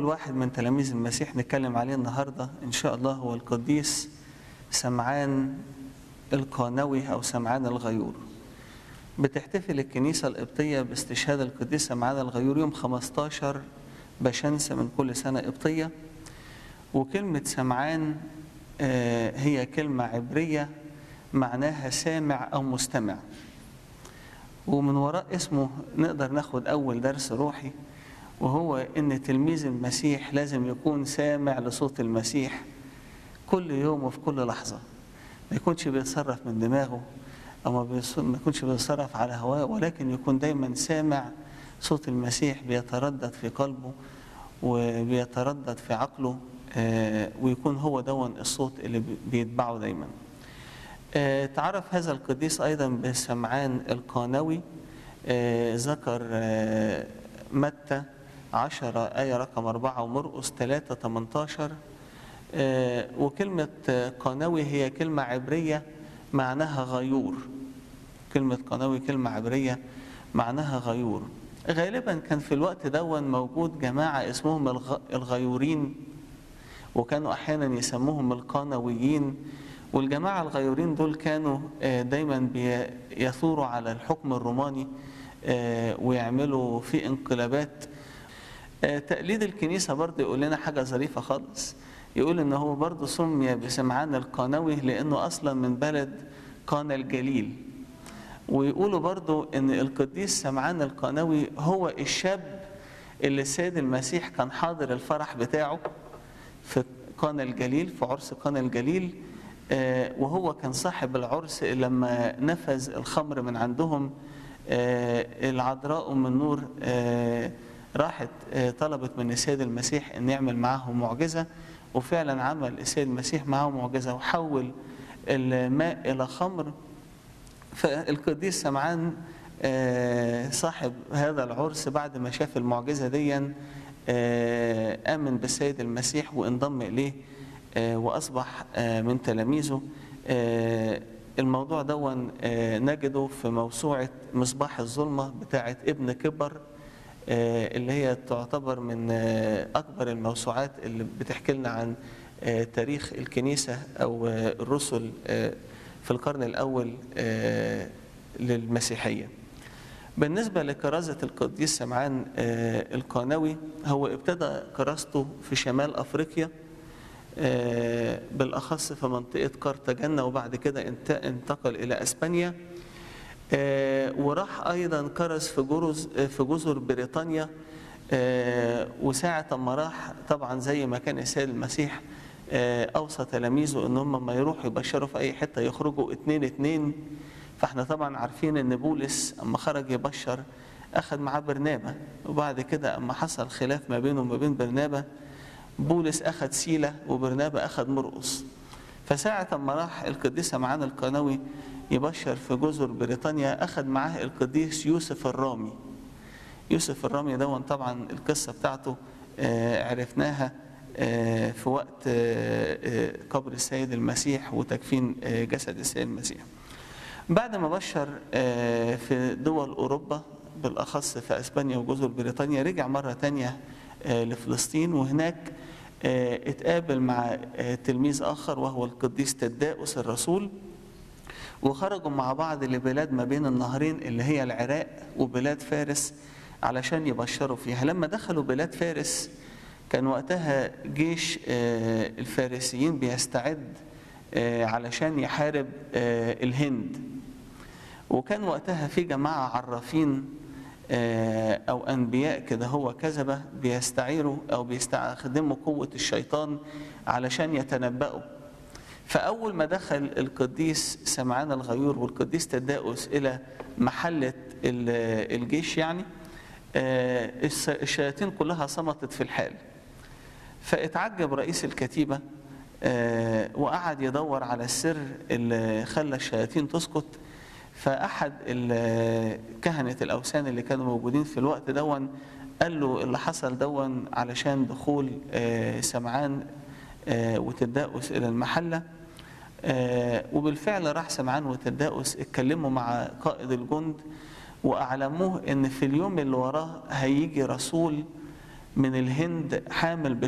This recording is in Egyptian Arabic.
واحد من تلاميذ المسيح نتكلم عليه النهارده ان شاء الله هو القديس سمعان القانوي او سمعان الغيور بتحتفل الكنيسة القبطية باستشهاد القديس سمعان الغيور يوم 15 بشمس من كل سنة قبطية وكلمة سمعان آه، هي كلمة عبرية معناها سامع أو مستمع ومن وراء اسمه نقدر ناخد أول درس روحي وهو إن تلميذ المسيح لازم يكون سامع لصوت المسيح كل يوم وفي كل لحظة ما يكونش بيتصرف من دماغه أو ما بيص- ما يكونش بيتصرف على هواه ولكن يكون دايما سامع صوت المسيح بيتردد في قلبه وبيتردد في عقله آه، ويكون هو دون الصوت اللي بي- بيتبعه دايما آه، تعرف هذا القديس أيضا بسمعان القانوي آه، ذكر آه، متى عشرة آية رقم أربعة ومرقس ثلاثة 18 آه، وكلمة آه، قانوي هي كلمة عبرية معناها غيور كلمة قانوي كلمة عبرية معناها غيور غالبا كان في الوقت دون موجود جماعة اسمهم الغ- الغيورين وكانوا أحيانا يسموهم القانويين والجماعة الغيورين دول كانوا آه، دايما بي- يثوروا على الحكم الروماني آه، ويعملوا فيه انقلابات آه، تقليد الكنيسة برضه يقول لنا حاجة ظريفة خالص يقول إن هو برضه سمي بسمعان القانوي لأنه أصلا من بلد قانا الجليل ويقولوا برضه إن القديس سمعان القانوي هو الشاب اللي السيد المسيح كان حاضر الفرح بتاعه في قانا الجليل في عرس قانا الجليل آه، وهو كان صاحب العرس لما نفذ الخمر من عندهم آه، العذراء أم النور آه، راحت آه، طلبت من السيد المسيح أن يعمل معاهم معجزة وفعلا عمل السيد المسيح معاهم معجزة وحول الماء إلى خمر فالقديس سمعان آه، صاحب هذا العرس بعد ما شاف المعجزة ديا آه، آمن بالسيد المسيح وانضم إليه آه، وأصبح آه، من تلاميذه آه، الموضوع دون آه، نجده في موسوعة مصباح الظلمة بتاعة ابن كبر آه، اللي هي تعتبر من آه، أكبر الموسوعات اللي بتحكي لنا عن آه، تاريخ الكنيسة أو آه، الرسل آه، في القرن الأول آه، للمسيحية بالنسبة لكرازة القديس سمعان آه، القانوي هو ابتدى كراسته في شمال أفريقيا آه، بالأخص في منطقة قرطاجنة وبعد كده انت- انتقل إلى أسبانيا آه، وراح أيضا كرز في جرز في جزر بريطانيا آه، وساعة ما راح طبعا زي ما كان السيد المسيح آه، أوصى تلاميذه إن هم ما يروحوا يبشروا في أي حتة يخرجوا اتنين اتنين فاحنا طبعا عارفين إن بولس أما خرج يبشر أخذ معاه برنابة وبعد كده أما حصل خلاف ما بينه وما بين برنابة بولس أخذ سيلة وبرنابة أخذ مرقس فساعة ما راح القديس معانا القنوي يبشر في جزر بريطانيا أخذ معاه القديس يوسف الرامي يوسف الرامي دون طبعا القصة بتاعته آه، عرفناها آه، في وقت آه، آه، قبر السيد المسيح وتكفين آه، جسد السيد المسيح بعد ما بشر آه، في دول أوروبا بالأخص في أسبانيا وجزر بريطانيا رجع مرة تانية آه، لفلسطين وهناك آه، اتقابل مع آه، تلميذ آخر وهو القديس تداؤس الرسول وخرجوا مع بعض لبلاد ما بين النهرين اللي هي العراق وبلاد فارس علشان يبشروا فيها لما دخلوا بلاد فارس كان وقتها جيش آه، الفارسيين بيستعد آه، علشان يحارب آه، الهند وكان وقتها في جماعة عرافين آه، أو أنبياء كده هو كذبة بيستعيروا أو بيستخدموا قوة الشيطان علشان يتنبأوا فأول ما دخل القديس سمعان الغيور والقديس تداؤس إلى محلة ال- الجيش يعني آه، الس- الشياطين كلها صمتت في الحال فاتعجب رئيس الكتيبة آه، وقعد يدور على السر اللي خلى الشياطين تسكت فأحد ال- كهنة الأوثان اللي كانوا موجودين في الوقت دون قال له اللي حصل دون علشان دخول آه، سمعان آه، وتداؤس إلى المحلة آه، وبالفعل راح سمعان وتداؤس اتكلموا مع قائد الجند وأعلموه إن في اليوم اللي وراه هيجي رسول من الهند حامل